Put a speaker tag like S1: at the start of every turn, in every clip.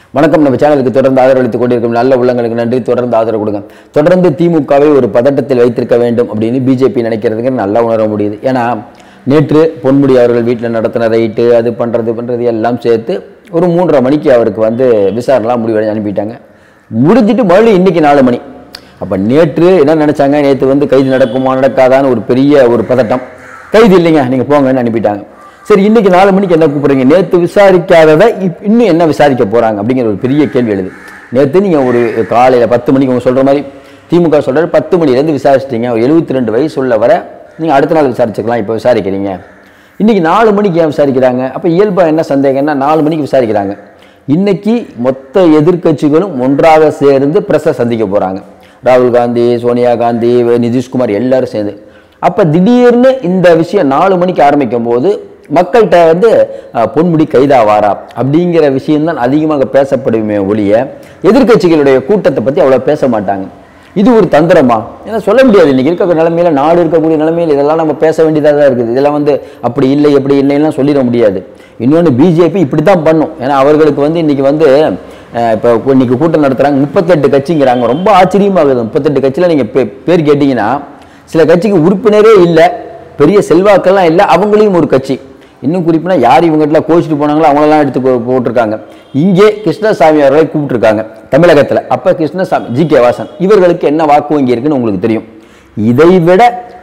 S1: வணக்கம் நம்ம சேனலுக்கு தொடர்ந்து ஆதரவளித்துக் கொண்டிருக்கும் நல்ல உள்ளங்களுக்கு நன்றி தொடர்ந்து ஆதரவு கொடுங்க தொடர்ந்து திமுகவை ஒரு பதட்டத்தில் வைத்திருக்க வேண்டும் அப்படின்னு பிஜேபி நினைக்கிறதுக்கு நல்லா உணர முடியுது ஏன்னா நேற்று பொன்முடி அவர்கள் வீட்டில் நடத்தின ரைட்டு அது பண்ணுறது பண்ணுறது எல்லாம் சேர்த்து ஒரு மூன்றரை மணிக்கு அவருக்கு வந்து விசாரணைலாம் முடிவடைஞ்சு அனுப்பிட்டாங்க முடிஞ்சிட்டு மறுபடியும் இன்னைக்கு நாலு மணி அப்போ நேற்று என்ன நினச்சாங்க நேற்று வந்து கைது நடக்குமா நடக்காதான்னு ஒரு பெரிய ஒரு பதட்டம் கைது இல்லைங்க நீங்கள் போங்கன்னு அனுப்பிட்டாங்க சரி இன்னைக்கு நாலு மணிக்கு என்ன கூப்பிடுறீங்க நேற்று விசாரிக்காததை இப் இன்னும் என்ன விசாரிக்க போகிறாங்க அப்படிங்கிற ஒரு பெரிய கேள்வி எழுது நேற்று நீங்கள் ஒரு காலையில் பத்து மணிக்கு அவங்க சொல்கிற மாதிரி திமுக சொல்கிறாரு பத்து மணிலேருந்து விசாரிச்சிட்டீங்க ஒரு எழுபத்தி ரெண்டு வயசு உள்ள வர நீங்கள் அடுத்த நாள் விசாரிச்சுக்கலாம் இப்போ விசாரிக்கிறீங்க இன்னைக்கு நாலு மணிக்கு ஏன் விசாரிக்கிறாங்க அப்போ இயல்பாக என்ன சந்தேகம்னா நாலு மணிக்கு விசாரிக்கிறாங்க இன்னைக்கு மொத்த எதிர்க்கட்சிகளும் ஒன்றாக சேர்ந்து பிரஸை சந்திக்க போகிறாங்க ராகுல் காந்தி சோனியா காந்தி நிதிஷ்குமார் எல்லாரும் சேர்ந்து அப்போ திடீர்னு இந்த விஷயம் நாலு மணிக்கு ஆரம்பிக்கும் போது மக்கள்கிட்ட வந்து அஹ், பொன்முடி கைதாவாரா அப்படிங்கிற விஷயம்தான் அதிகமாக பேசப்படுமே ஒழிய எதிர்க்கட்சிகளுடைய கூட்டத்தை பற்றி அவ்வளோ பேச மாட்டாங்க இது ஒரு தந்திரமா ஏன்னா சொல்ல முடியாது இன்னைக்கு இருக்க நிலைமையில நாடு இருக்கக்கூடிய நிலைமையில இதெல்லாம் நம்ம பேச வேண்டியதாக தான் இருக்குது இதெல்லாம் வந்து அப்படி இல்லை எப்படி இல்லைன்னா சொல்லிட முடியாது இன்னொன்று பிஜேபி இப்படி தான் பண்ணும் ஏன்னா அவர்களுக்கு வந்து இன்னைக்கு வந்து அஹ், இப்போ இன்னைக்கு கூட்டம் நடத்துறாங்க முப்பத்தெட்டு கட்சிங்கிறாங்க ரொம்ப ஆச்சரியமாகுது முப்பத்தெட்டு கட்சியில் நீங்கள் பேர் கேட்டிங்கன்னா சில கட்சிக்கு உறுப்பினரே இல்லை பெரிய செல்வாக்கெல்லாம் இல்லை அவங்களையும் ஒரு கட்சி இன்னும் குறிப்பினா யார் இவங்ககிட்ட கோச்சிட்டு போனாங்களோ அவங்களெல்லாம் எடுத்து போ- போட்டிருக்காங்க இங்கே கிருஷ்ணசாமி அவர்களை கூப்பிட்டுருக்காங்க தமிழகத்தில் அப்போ கிருஷ்ணசாமி ஜி கே வாசன் இவர்களுக்கு என்ன வாக்கு வங்கி இருக்குன்னு உங்களுக்கு தெரியும் இதை விட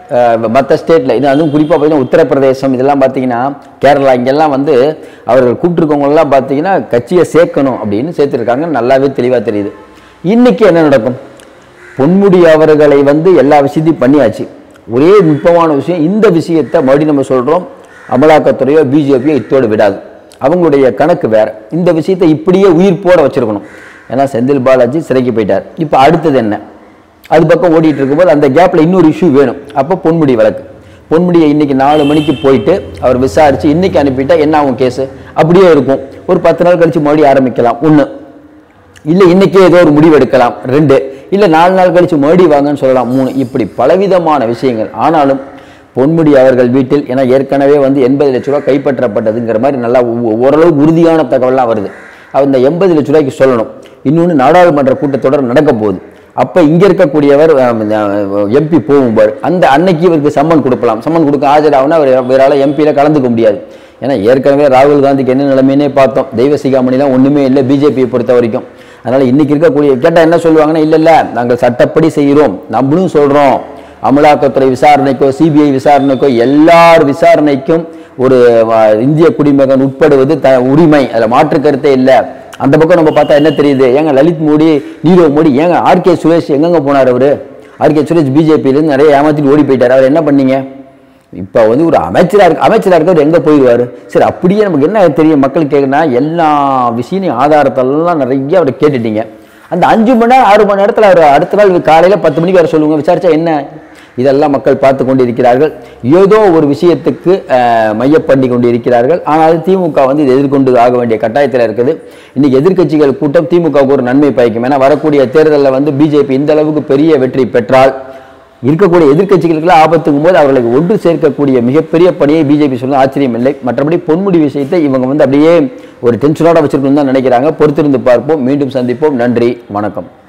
S1: மற்ற ஸ்டேட்டில் இது அதுவும் குறிப்பாக பார்த்தீங்கன்னா உத்தரப்பிரதேசம் இதெல்லாம் பார்த்தீங்கன்னா கேரளா இங்கெல்லாம் வந்து அவர்கள் கூப்பிட்டுருக்கவங்களெல்லாம் பார்த்தீங்கன்னா கட்சியை சேர்க்கணும் அப்படின்னு சேர்த்துருக்காங்க நல்லாவே தெளிவாக தெரியுது இன்னைக்கு என்ன நடக்கும் பொன்முடி அவர்களை வந்து எல்லா விஷயத்தையும் பண்ணியாச்சு ஒரே நுட்பமான விஷயம் இந்த விஷயத்தை மறுபடியும் நம்ம சொல்கிறோம் அமலாக்கத்துறையோ பிஜேபியோ இத்தோடு விடாது அவங்களுடைய கணக்கு வேற இந்த விஷயத்தை இப்படியே உயிர்ப்போட வச்சிருக்கணும் ஏன்னா செந்தில் பாலாஜி சிறைக்கு போயிட்டார் இப்போ அடுத்தது என்ன அது பக்கம் ஓடிட்டு இருக்கும்போது அந்த கேப்பில் இன்னொரு இஷ்யூ வேணும் அப்போ பொன்முடி வழக்கு பொன்முடியை இன்னைக்கு நாலு மணிக்கு போயிட்டு அவர் விசாரிச்சு இன்னைக்கு அனுப்பிட்டா என்ன ஆகும் கேஸு அப்படியே இருக்கும் ஒரு பத்து நாள் கழிச்சு மறுபடியும் ஆரம்பிக்கலாம் ஒன்று இல்லை இன்னைக்கே ஏதோ ஒரு முடிவு எடுக்கலாம் ரெண்டு இல்லை நாலு நாள் கழிச்சு மறுபடியும் வாங்கன்னு சொல்லலாம் மூணு இப்படி பலவிதமான விஷயங்கள் ஆனாலும் பொன்முடி அவர்கள் வீட்டில் ஏன்னா ஏற்கனவே வந்து எண்பது லட்ச ரூபா கைப்பற்றப்பட்டதுங்கிற மாதிரி நல்லா ஓ- ஓரளவு உறுதியான தகவல்லாம் வருது அவர் இந்த எண்பது லட்ச ரூபாய்க்கு சொல்லணும் இன்னொன்று நாடாளுமன்ற கூட்டத்தொடர் நடக்க போகுது அப்போ இங்கே இருக்கக்கூடியவர் எம்பி போகும்பார் அந்த அன்னைக்கு இவருக்கு சம்மன் கொடுக்கலாம் சம்மன் கொடுக்க ஆஜராகுனா அவர் வேறால எம்பியில் கலந்துக்க முடியாது ஏன்னா ஏற்கனவே ராகுல் காந்திக்கு என்ன நிலைமைன்னே பார்த்தோம் தெய்வ சிகாமணிலாம் ஒன்றுமே இல்லை பிஜேபியை பொறுத்த வரைக்கும் அதனால் இன்னைக்கு இருக்கக்கூடிய கேட்டால் என்ன சொல்லுவாங்கன்னா இல்லை இல்லை நாங்கள் சட்டப்படி செய்கிறோம் நம்மளும் சொல்கிறோம் அமலாக்கத்துறை விசாரணைக்கோ சிபிஐ விசாரணைக்கோ எல்லார் விசாரணைக்கும் ஒரு வ- இந்திய குடிமகன் உட்படுவது த உரிமை அதில் மாற்று கருத்தே இல்லை அந்த பக்கம் நம்ம பார்த்தா என்ன தெரியுது ஏங்க லலித் மோடி நீரவ் மோடி ஏங்க ஆர்கே சுரேஷ் எங்கெங்க போனார் அவரு ஆர்கே சுரேஷ் பிஜேபியிலேருந்து நிறைய ஏமாத்திட்டு ஓடி போயிட்டார் அவர் என்ன பண்ணீங்க இப்போ வந்து ஒரு அமைச்சராக இருக்கு அமைச்சராக இருக்கவர் எங்கே போயிடுவார் சரி அப்படியே நமக்கு என்ன தெரியும் மக்கள் கேட்குனா எல்லா விஷயம் ஆதாரத்தெல்லாம் நிறைய அவர் கேட்டுட்டீங்க அந்த அஞ்சு மணி நேரம் ஆறு மணி நேரத்தில் அவர் அடுத்த நாள் காலையில் பத்து மணிக்கு வர சொல்லுங்க விசாரிச்சா என்ன இதெல்லாம் மக்கள் பார்த்து கொண்டு இருக்கிறார்கள் ஏதோ ஒரு விஷயத்துக்கு அஹ், மையப் பண்ணி கொண்டு இருக்கிறார்கள் ஆனால் திமுக வந்து இதை எதிர்கொண்டு ஆக வேண்டிய கட்டாயத்தில் இருக்குது இன்னைக்கு எதிர்க்கட்சிகள் கூட்டம் திமுகவுக்கு ஒரு நன்மை பயக்கும் ஏன்னா வரக்கூடிய தேர்தலில் வந்து பிஜேபி இந்த அளவுக்கு பெரிய வெற்றி பெற்றால் இருக்கக்கூடிய எதிர்க்கட்சிகளுக்கெல்லாம் ஆபத்துக்கும் போது அவர்களை ஒன்று சேர்க்கக்கூடிய மிகப்பெரிய பணியை பிஜேபி சொல்ல ஆச்சரியம் இல்லை மற்றபடி பொன்முடி விஷயத்தை இவங்க வந்து அப்படியே ஒரு டென்ஷனோட வச்சிருக்கணும்னு தான் நினைக்கிறாங்க பொறுத்திருந்து பார்ப்போம் மீண்டும் சந்திப்போம் நன்றி வணக்கம்